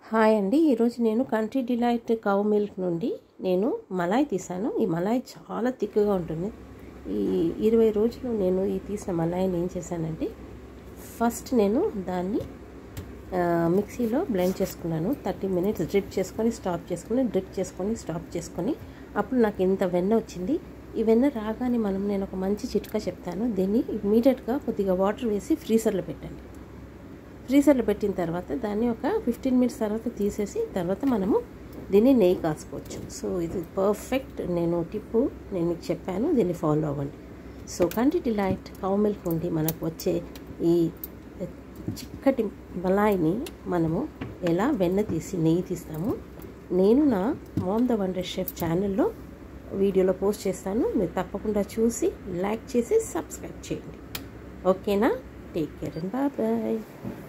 hi అండి ఈరోజు నేను కంట్రీ డిలైట్ కవ్ మిల్క్ నుండి నేను మలాయ్ తీసాను ఈ మలాయ్ చాలా థిక్గా ఉంటుంది ఈ ఇరవై రోజులు నేను ఈ తీసిన మలాయిని ఏం చేశానంటే ఫస్ట్ నేను దాన్ని మిక్సీలో బ్లెండ్ చేసుకున్నాను థర్టీ మినిట్స్ డ్రిప్ చేసుకొని స్టాప్ చేసుకొని డ్రిప్ చేసుకొని స్టాప్ చేసుకొని అప్పుడు నాకు ఇంత వెన్న వచ్చింది ఈ వెన్న రాగానే మనం నేను ఒక మంచి చిట్కా చెప్తాను దీన్ని ఇమీడియట్గా కొద్దిగా వాటర్ వేసి ఫ్రీజర్లో పెట్టండి ఫ్రీజర్లో పెట్టిన తర్వాత దాన్ని ఒక ఫిఫ్టీన్ మినిట్స్ తర్వాత తీసేసి తర్వాత మనము దీన్ని నెయ్యి కాసుకోవచ్చు సో ఇది పర్ఫెక్ట్ నేను టిప్పు నేను మీకు చెప్పాను దీన్ని ఫాలో అవ్వండి సో కంటి డిలైట్ కౌ మిల్క్ నుండి మనకు వచ్చే ఈ చిక్కటి మలాయిని మనము ఎలా వెన్న తీసి నెయ్యి తీస్తాము నేను నా మామ్ ద వండర్ షెఫ్ ఛానల్లో వీడియోలో పోస్ట్ చేస్తాను మీరు తప్పకుండా చూసి లైక్ చేసి సబ్స్క్రైబ్ చేయండి ఓకేనా take care and bye bye